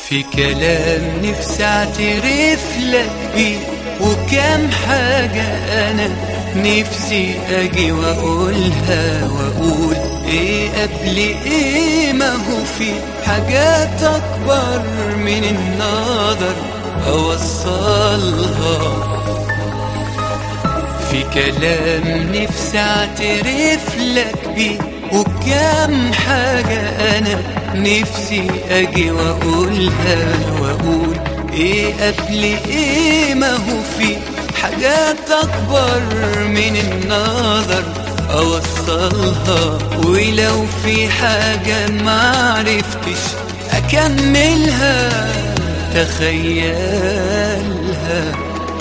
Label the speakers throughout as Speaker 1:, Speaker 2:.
Speaker 1: في كلام نفسي اعترف لك بيه وكام حاجة أنا نفسي أجي وأقولها وأقول إيه قبل إيه ما هو في حاجات أكبر من النظر أوصلها في كلام نفسي اعترف لك بيه وكام حاجة أنا نفسي أجي وأقولها وأقول إيه قبل إيه ما هو في حاجات أكبر من النظر أوصلها ولو في حاجة معرفتش أكملها تخيلها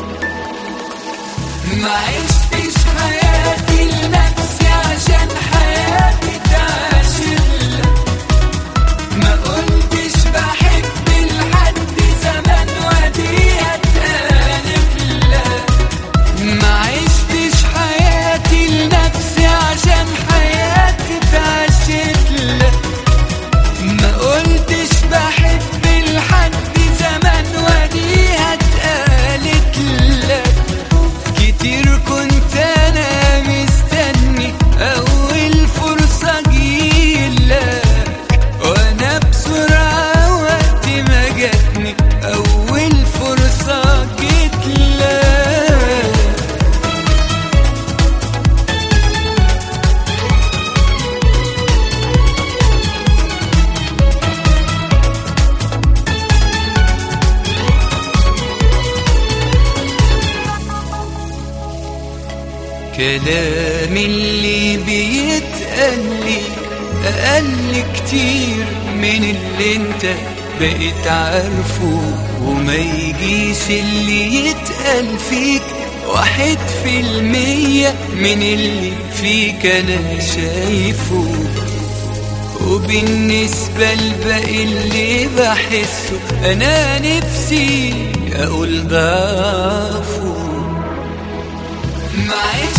Speaker 1: ما عشتش حياتي لنفسي عشان حياتي تعاشرلك ما قلتش بحب لحد زمان وديها اتقالت لك ما عشتش حياتي لنفسي عشان حياتي تعاشرلك ما قلتش بحب لحد زمان وديها اتقالت لك كتير كنت انا مستني اول فرصة جيلك وانا بسرعة وقت ما جاتني اول فرصة جيت لك كلام اللي بيتقال لي أقل كتير من اللي انت بقيت عارفه وما يجيش اللي يتقال فيك واحد في المية من اللي فيك أنا شايفه وبالنسبة لباقي اللي بحسه أنا نفسي أقول ضعفه ما عشتش